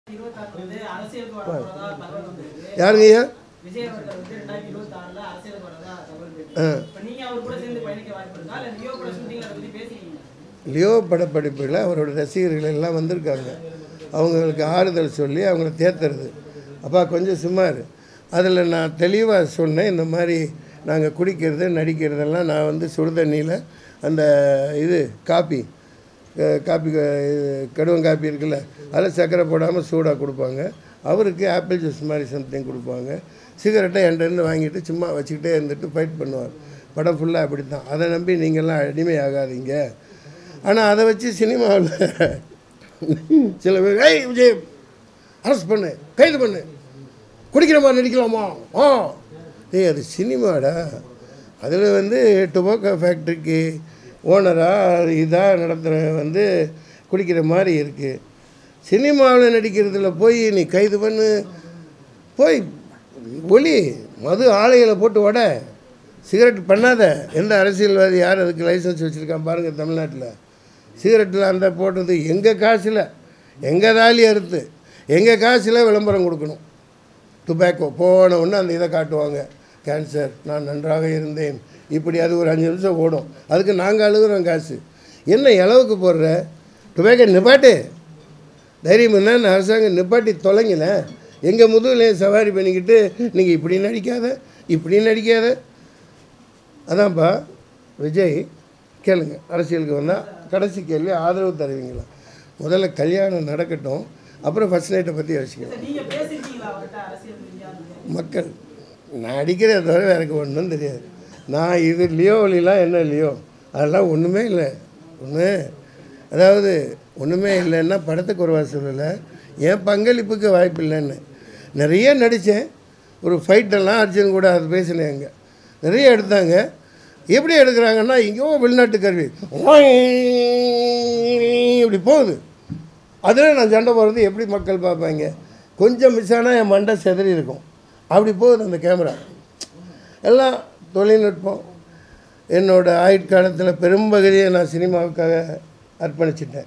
இருபத்தாறு வந்து அரசியலுக்கு வர போறதா தகவல் வந்திருக்கு யாருங்க ஐயா விஜய் அவர்கள் வந்து ரெண்டாயிரத்தி இருபத்தி ஆறுல அரசியலுக்கு வரதா தகவல் ஆ. இருக்கு இப்ப நீங்க அவர் கூட சேர்ந்து பயணிக்க வாய்ப்பு இருக்கா இல்ல லியோ கூட ஷூட்டிங்ல அதை பத்தி பேசிக்கிறீங்க லியோ படப்பிடிப்பில் அவரோட ரசிகர்கள் எல்லாம் வந்திருக்காங்க அவங்களுக்கு ஆறுதல் சொல்லி அவங்கள தேத்துறது அப்பா கொஞ்சம் சும்மா இரு அதில் நான் தெளிவாக சொன்னேன் இந்த மாதிரி நாங்கள் குடிக்கிறது நடிக்கிறதெல்லாம் நான் வந்து சுடுதண்ணியில் அந்த இது காப்பி அஹ், காப்பி க- இது கடுவன் காப்பி இருக்குல்ல அதில் சர்க்கரை போடாமல் சூடாக கொடுப்பாங்க அவருக்கு ஆப்பிள் ஜூஸ் மாதிரி சம்திங் கொடுப்பாங்க சிகரெட்டை என்கிட்டருந்து வாங்கிட்டு சும்மா வச்சுக்கிட்டே இருந்துட்டு ஃபைட் பண்ணுவார் படம் ஃபுல்லாக அப்படி தான் அதை நம்பி நீங்கள்லாம் அடிமையாகாதீங்க ஆனால் அதை வச்சு சினிமாவில் சில பேர் ஏய் விஜய் அரெஸ்ட் பண்ணு கைது பண்ணு குடிக்கிற மாதிரி நடிக்கலாமா ஆ ஏய் அது சினிமாடா அதில் வந்து டொபாக்கோ ஃபேக்ட்ரிக்கு ஓனராக இதாக நடத்துகிற வந்து குடிக்கிற மாதிரி இருக்குது சினிமாவில் நடிக்கிறதுல போய் நீ கைது பண்ணு போய் ஒலி மது ஆலைகளை போட்டு வட சிகரெட் பண்ணாத எந்த அரசியல்வாதி யார் அதுக்கு லைசன்ஸ் வச்சுருக்கான் பாருங்கள் தமிழ்நாட்டில் சிகரெட்டில் அந்த போட்டது எங்கள் காசில் எங்கள் தாலி அறுத்து எங்கள் காசில் விளம்பரம் கொடுக்கணும் டுபாக்கோ போன உடனே அந்த இதை காட்டுவாங்க கேன்சர் நான் நன்றாக இருந்தேன் இப்படி அது ஒரு அஞ்சு நிமிஷம் ஓடும் அதுக்கு நாங்கள் அழுகுறோம் காசு என்ன இளவுக்கு போடுற டுபாக்கோ நிப்பாட்டு தைரியம் என்ன இந்த அரசாங்கம் நிப்பாட்டி தொலைங்களேன் எங்கள் முதுகுலையும் சவாரி பண்ணிக்கிட்டு நீங்கள் இப்படி நடிக்காத இப்படி நடிக்காத அதான்ப்பா விஜய் கேளுங்க அரசியலுக்கு வந்தால் கடைசி கேள்வி ஆதரவு தருவீங்களா முதல்ல கல்யாணம் நடக்கட்டும் அப்புறம் ஃபஸ்ட் நைட்டை பற்றி யோசிக்கலாம் சார், நீங்க பேசிருக்கீங்களா அவர்கிட்ட அரசியல் ரீதியா மக்கள் நான் அடிக்கிறத தவிர வேறு எனக்கு ஒன்றும் தெரியாது நான் இது லியோ வழிலாம் என்ன லியோ அதெல்லாம் ஒன்றுமே இல்லை ஒன்று அதாவது ஒன்றுமே இல்லைன்னா படத்தை குறைவா சொல்லலை என் பங்களிப்புக்கு வாய்ப்பு இல்லைன்னு நிறைய நடித்தேன் ஒரு ஃபைட்டெல்லாம் அர்ஜுன் கூட அது பேசினேன் அங்கே நிறைய எடுத்தாங்க எப்படி எடுக்கிறாங்கன்னா எங்கேயோ வெளிநாட்டு கருவி இப்படி போகுது அதில் நான் சண்டை போடுறது எப்படி மக்கள் பார்ப்பாங்க கொஞ்சம் மிஸ் ஆனால் என் மண்டை செதறி இருக்கும் அப்படி போகுது அந்த கேமரா எல்லாம் தொழில்நுட்பம் என்னோட ஆயுட்காலத்தில் பெரும்பகுதியை நான் சினிமாவுக்காக அர்ப்பணிச்சிட்டேன்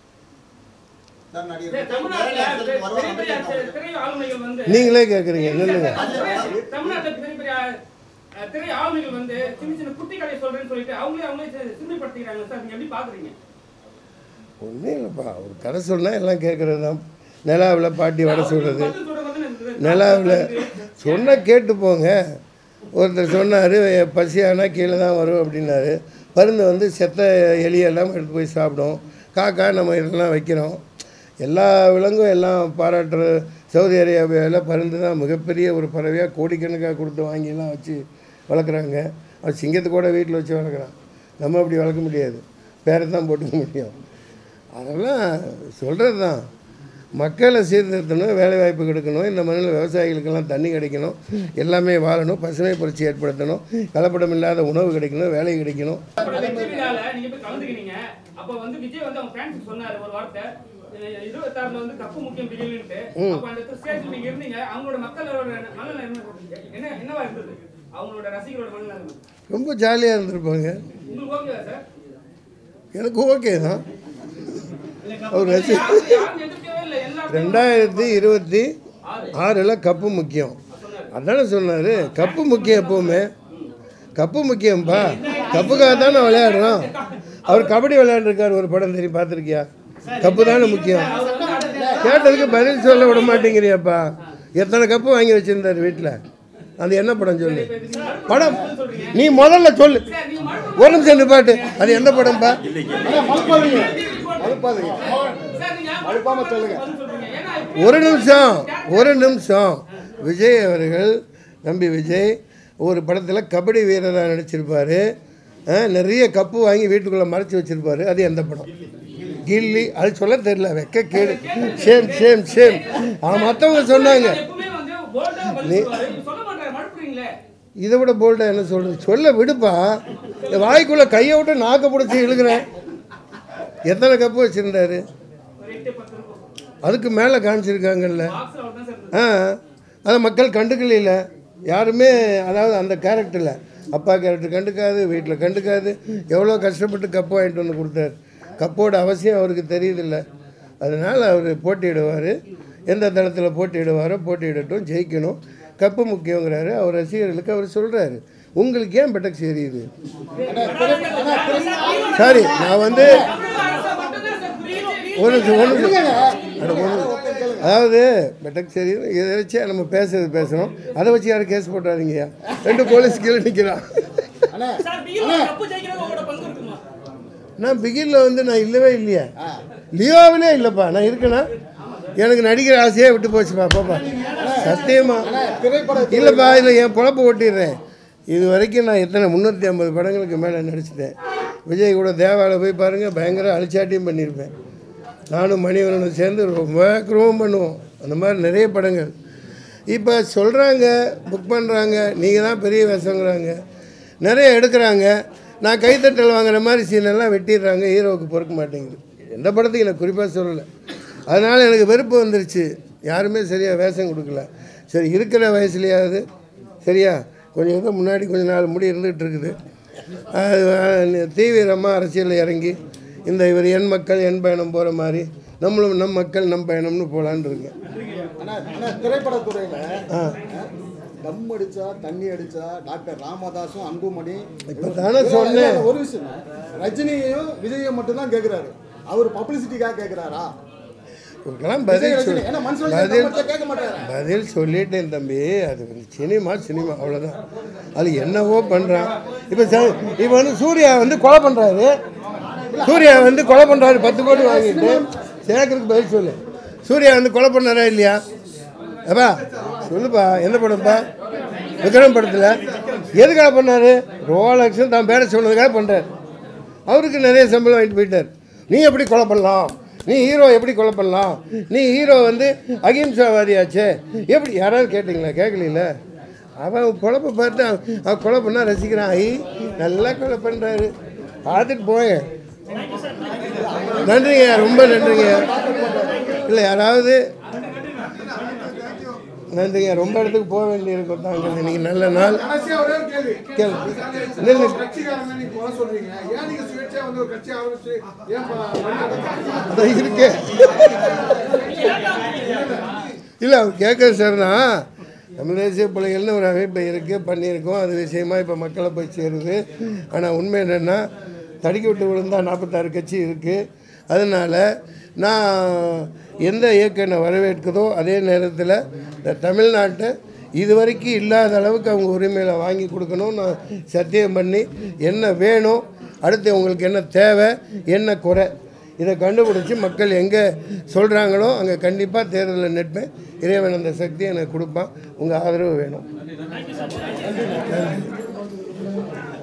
சார் நடிகர் சார், தமிழ்நாட்டுல அரசியலுக்கு பெரிய வருவார் பெரிய நம்பிக்கை திரை ஆளுமைகள் வந்து நீங்களே கேட்குறீங்க நில்லுங்க தமிழ்நாட்டுல பெரிய பெரிய அஹ், திரை ஆளுமைகள் வந்து சின்ன சின்ன குட்டி கதையை சொல்றேன்னு சொல்லிட்டு அவங்களே அவங்களே சி- சிறுமைப்படுத்திக்கிறாங்க சார் நீங்க எப்படி பாக்குறீங்க ஒன்றும் இல்லைப்பா ஒரு கதை சொன்னால் எல்லாம் கேட்குறது தான் நிலாவில் பாட்டி வடை சுடுறது பதில் சொல்றது வந்து எனக்கு நிலாவில் சொன்னால் கேட்டு போங்க ஒருத்தர் சொன்னார் பசியானா கீழே தான் வரும் அப்படின்னாரு பருந்து வந்து செத்த எலியெல்லாம் எடுத்து போய் சாப்பிடும் காக்கா நம்ம இதெல்லாம் வைக்கிறோம் எல்லா விலங்கும் எல்லாம் பாராட்டுற சவுதி அரேபியாவில் பருந்து தான் மிகப்பெரிய ஒரு பறவையாக கோடிக்கணக்காக கொடுத்து வாங்கிலாம் வச்சு வளர்க்குறாங்க அது சிங்கத்தை கூட வீட்டில் வச்சு வளர்க்குறான் நம்ம அப்படி வளர்க்க முடியாது பேரை தான் போட்டுக்க முடியும் அதெல்லாம் சொல்கிறது தான் மக்களை சீர்திருத்தணும் வேலைவாய்ப்பு கொடுக்கணும் இந்த மண்ணில் விவசாயிகளுக்கெல்லாம் தண்ணி கிடைக்கணும் எல்லாமே வாழணும் பசுமை புரட்சி ஏற்படுத்தணும் கலப்படம் இல்லாத உணவு கிடைக்கணும் வேலை கிடைக்கணும் அப்புறம் வெற்றி விழால நீங்க போய் கலந்துக்கினீங்க அப்ப வந்து விஜய் வந்து அவங்க ஃபேன்ஸ் சொன்னாரு ஒரு வார்த்தை அஹ், இருபத்தாறுல வந்து கப்பு முக்கியம் பிகில்னுட்டு அப்ப அந்த ஸ்டேஜ்ல நீங்க இருந்தீங்க அவங்களோட மக்களோட மனநிலை என்ன என்ன என்னவா இருந்தது அவங்களோட ரசிகரோட மனநிலை ரொம்ப ஜாலியாக இருந்திருப்பாங்க உங்களுக்கு ஓகேவா சார் எனக்கு ஓகே தான் அவர் ரசி யாரும் யாரும் எதிர்க்கவே இல்லை எல்லாரும் ரெண்டாயிரத்தி இருபத்தி ஆறில் கப்பு முக்கியம் அதானே சொன்னார் கப்பு முக்கியம் எப்போவுமே கப்பு முக்கியம்ப்பா கப்புக்காக தானே விளையாடுறோம் அவர் கபடி விளையாண்டுருக்கார் ஒரு படம் தெரியும் பார்த்துருக்கியா கப்பு தானே முக்கியம் கேட்டதுக்கு பதில் சொல்ல விட மாட்டேங்கிறியாப்பா எத்தனை கப்பு வாங்கி வச்சிருந்தார் வீட்டில் அது என்ன படம் சொல்லு படம் நீ முதல்ல சொல்லு ஒரு நிமிஷம் நிப்பாட்டு அது எந்த படம்ப்பா சார் நீங்க அழுப்பாம சொல்லுங்க சொல்றீங்க ஏன்னா ஒரு நிமிஷம் ஒரு நிமிஷம் விஜய் அவர்கள் நம்பி விஜய் ஒரு படத்தில் கபடி வீரராக நடிச்சிருப்பாரு ஆ, நிறைய கப்பு வாங்கி வீட்டுக்குள்ளே மறைச்சி வச்சிருப்பாரு அது எந்த படம் கில்லி அது சொல்ல தெரியல வெக்க கேடு சேம் சேம் சேம் அவன் மற்றவங்க சொன்னாங்க எப்பவுமே வந்து போல்டா பதில் சொல்லுவாரு நீங்க சொல்ல மாட்டாரு மறுப்புறீங்களே இதை விட போல்டாக என்ன சொல்கிறது சொல்ல விடுப்பா இந்த வாய்க்குள்ளே கையை விட்டு நாக்க பிடிச்சி இழுக்கிறேன் எத்தனை கப்பு வச்சுருந்தாரு ஒரு எட்டு பத்து இருக்கும் அதுக்கு மேலே காமிச்சிருக்காங்கல்ல பாக்ஸ்ல அவர் தான் சார் ஆ அதை மக்கள் கண்டுக்கல யாருமே அதாவது அந்த கேரக்டரில் அப்பா கேரக்டர் கண்டுக்காது வீட்டில் கண்டுக்காது எவ்வளோ கஷ்டப்பட்டு கப்பு வாங்கிட்டு வந்து கொடுத்தாரு கப்போட அவசியம் அவருக்கு தெரியுதில்ல அதனால் அவர் போட்டியிடுவார் எந்த தளத்தில் போட்டியிடுவாரோ போட்டியிடட்டும் ஜெயிக்கணும் கப்பு முக்கியங்கிறாரு அவர் ரசிகர்களுக்கு அவர் சொல்கிறாரு உங்களுக்கு ஏன் பெட்டக்ஸ் எரியுது சாரி நான் வந்து ஒரு நிமிஷம், ஒரு நிமிஷம். அட, ஒரு நிமிஷம். அதாவது பெட்டக் சரி இதை வச்சு நம்ம பேசுறது பேசுகிறோம் அதை வச்சு யாரும் கேஸ் போட்டாதீங்கய்யா ரெண்டு போலீஸ் கீழே நிற்கிறான் அண்ணா சார் பிகில் கப்பு ஜெயிக்கிறது உங்களோட பங்கு இருக்குமா நான் பிகினில் வந்து நான் இல்லவே இல்லையா லியோவிலே இல்லைப்பா நான் இருக்கேனா எனக்கு நடிக்கிற ஆசையே விட்டு போச்சுப்பா பாப்பா சத்தியமா திரைப்பட இல்லைப்பா இல்லை என் பொழப்பு ஓட்டிடுறேன் இது வரைக்கும் நான் எத்தனை முந்நூற்றி ஐம்பது படங்களுக்கு மேலே நடிச்சிட்டேன் விஜய் கூட தேவாவில் போய் பாருங்கள் பயங்கர அழிச்சாட்டியும் பண்ணியிருப்பேன் நானும் மணிவரனும் சேர்ந்து ரொம்ப குரோம் பண்ணுவோம் அந்த மாதிரி நிறைய படங்கள் இப்போ சொல்கிறாங்க புக் பண்ணுறாங்க நீங்கள் தான் பெரிய வேஷங்கிறாங்க நிறைய எடுக்கிறாங்க நான் கைத்தட்டல் வாங்குற மாதிரி சீனெல்லாம் வெட்டிடுறாங்க ஹீரோவுக்கு பொறுக்க மாட்டேங்குது எந்த படத்துக்கு நான் குறிப்பாக சொல்லலை அதனால் எனக்கு வெறுப்பு வந்துருச்சு யாருமே சரியாக வேஷம் கொடுக்கல சரி இருக்கிற வயசுலையாவது சரியா கொஞ்சம் ஏதோ முன்னாடி கொஞ்ச நாள் முடி இருந்துகிட்டு இருக்குது அது, அஹ், தீவிரமாக அரசியலில் இறங்கி இந்த இவர் என் மக்கள் என் பயணம் போகிற மாதிரி நம்மளும் நம் மக்கள் நம் பயணம்னு போகலான்னு இருக்கேன் அண்ணா அண்ணா திரைப்படத்துறையில ஆ தம் அடிச்சா தண்ணி அடிச்சா டாக்டர் ராமதாஸும் அன்புமணி இப்போ தானே சொன்னேன் இல்ல, ஒரு விஷயம் ரஜினியையும் விஜயையும் மட்டும்தான் கேட்கிறாரு அவர் பப்ளிசிட்டிக்காக கேட்கிறாரா இதுக்கெல்லாம் விஜய் பதில் ரஜினி சொல் ஏன்னா மனுஷன் பதில் கேட்க மாட்டாரு பதில் சொல்லிட்டேன் தம்பி அது வந்து சினிமா சினிமா அவ்வளோதான் அது என்னவோ பண்ணுறான் இப்போ ச இப்போ வந்து சூர்யா வந்து கொலை பண்ணுறாரு சூர்யா வந்து கொலை பண்ணுறாரு பத்து கோடி வாங்கிட்டு சேகருக்கு பதில் சொல்லு சூர்யா வந்து கொலை பண்ணாரா இல்லையா அப்பா சொல்லுப்பா எந்த படம்ப்பா விக்ரம் படத்தில் எதுக்காக பண்ணார் ரோலக்ஸும் தான் பேர சொன்னதுக்காக பண்ணுறாரு அவருக்கு நிறைய சம்பளம் வாங்கிட்டு போயிட்டார் நீ எப்படி கொலை பண்ணலாம் நீ ஹீரோ எப்படி கொலை பண்ணலாம் நீ ஹீரோ வந்து அகிம்சாவாதியாச்சே எப்படி யாராவது கேட்டிங்களா கேட்கல அவன் குழப்ப பார்த்து அவன் அவன் கொலை பண்ணா ரசிக்கிறான் ஐ நல்லா கொலை பண்ணுறாரு பார்த்துட்டு போங்க நன்றிங்க ரொம்ப நன்றிங்க இல்லை யாராவது நன்றிங்க ரொம்ப இடத்துக்கு போக வேண்டியிருக்கும் தாங்க இன்னைக்கு நல்ல நாள் கடைசியா ஒரே ஒரு கேள்வி கேளு இல்லை இல்லை கட்சிக்காரங்க நீங்க குறை சொல்றீங்க ஏன் நீங்க சுயேட்சையா வந்து ஒரு கட்சி ஆரம்பிச்சு ஏன் ப- அதான் இருக்கே இல்லை அவர் கேட்க சார்னா தமிழ் தேசிய பிள்ளைகள்னு ஒரு அமைப்பு இருக்குது பண்ணியிருக்கோம் அது விஷயமா இப்போ மக்களை போய் சேருது ஆனால் உண்மை என்னென்னா தடுக்கி விட்டு விழுந்தா நாற்பத்தாறு கட்சி இருக்குது அதனால் நான் எந்த இயக்கம் என்னை வரவேற்குதோ அதே நேரத்தில் இந்த தமிழ்நாட்டை இது வரைக்கும் இல்லாத அளவுக்கு அவங்க உரிமையில வாங்கி கொடுக்கணும் நான் சத்தியம் பண்ணி என்ன வேணும் அடுத்து உங்களுக்கு என்ன தேவை என்ன குறை இதை கண்டுபிடிச்சி மக்கள் எங்கே சொல்கிறாங்களோ அங்கே கண்டிப்பாக தேர்தலில் நிற்பேன் இறைவன் அந்த சக்தியை எனக்கு கொடுப்பான் உங்கள் ஆதரவு வேணும்